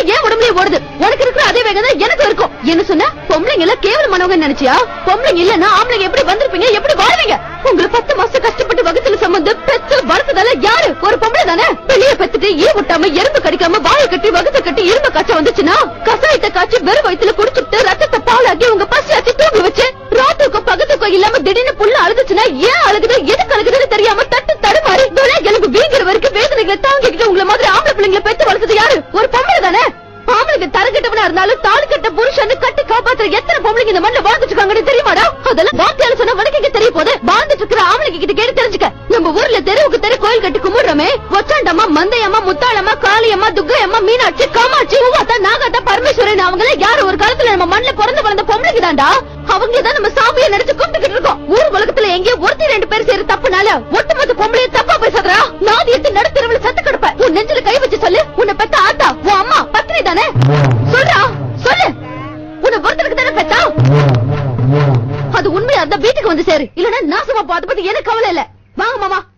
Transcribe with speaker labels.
Speaker 1: ஏன் உடம்புலயே ஓடுது உனக்கு இருக்கிற அதே வேகம் தான் எனக்கு இருக்கும் என்ன சொன்ன பொம்பளைங்க எல்லாம் கேவலமானவங்க நினைச்சியா பொம்பளைங்க இல்லன்னா ஆம்பளைங்க எப்படி வந்திருப்பீங்க எப்படி வாழ்வீங்க உங்களை பத்து மாசம் கஷ்டப்பட்டு வகுத்துல சம்பந்து பெத்து வளர்த்ததால யாரு ஒரு பொம்பளை தானே வெளிய பெத்துட்டு ஈ விட்டாம எறும்பு கடிக்காம வாயை கட்டி வகுத்த கட்டி இரும்பு காய்ச்ச வந்துச்சுன்னா கசாயத்தை காய்ச்சி வெறும் வயித்துல குடிச்சுட்டு ரத்தத்தை பாலாக்கி உங்க பசியாச்சு தூங்க வச்சு ராத்துக்கும் பகத்துக்கும் இல்லாம திடீர்னு புள்ள அழுதுச்சுன்னா ஏன் அழுகுது எதுக்கு அழுகுதுன்னு தெரியாம தட்டு தடுமாறி விலை எலும்பு வீங்கிற வரைக்கும் வேதனைகளை தாங்கிக்கிட்டு உங்களை மாதிரி ஆம்பளை பிள்ளைங்களை பெத்து வளர்த்தது யாரு ஒரு பொம்பளை தானே ஆம்பளைங்க தரக்கட்டவனா இருந்தாலும் தாலி கட்ட புருஷன் கட்டி காப்பாத்துற எத்தனை பொம்பளைங்க இந்த மண்ணில் வாழ்ந்துட்டு இருக்காங்கன்னு தெரியுமாடா அதெல்லாம் வார்த்தையால சொன்னா உனக்கு எங்க தெரிய போது வாழ்ந்துட்டு இருக்கிற ஆம்பளைங்க கிட்ட கேட்டு தெரிஞ்சுக்க நம்ம ஊர்ல தெருவுக்கு தெரு கோயில் கட்டி கும்பிடுறோமே ஒச்சாண்டம்மா மந்தையம்மா முத்தாளம்மா காளியம்மா துர்க்கையம்மா மீனாட்சி காமாட்சி பூவாத்தா நாகாத்தா பரமேஸ்வரன் அவங்கள யாரு ஒரு காலத்துல நம்ம மண்ணில பிறந்து வளர்ந்த பொம்பளைக்கு தாண்டா அவங்க தான் நம்ம சாமியை நினைச்சு கும்பிட்டுக்கிட்டு இருக்கோம் ஊர் உலகத்துல எங்கேயோ ஒருத்தி ரெண்டு பேர் செய்யற தப்புனால ஒட்டுமொத்த பொம்பளைய தப்பா பேசுறா நாதி எடுத்து நடுத்தரவுல சத்து கிடப்ப உன் நெஞ்சில கை வச்சு சொல்லு உன்னை பெத்த ஆத்தா உன் அம்மா பத்னி தானே சொல்றா சொல்லு உன்னை ஒருத்தருக்கு தானே பெத்தா அது உண்மையா இருந்தா வீட்டுக்கு வந்து சேரு இல்லன்னா நாசமா போ அதை பத்தி எனக்கு கவலை இல்ல வாங்க மாமா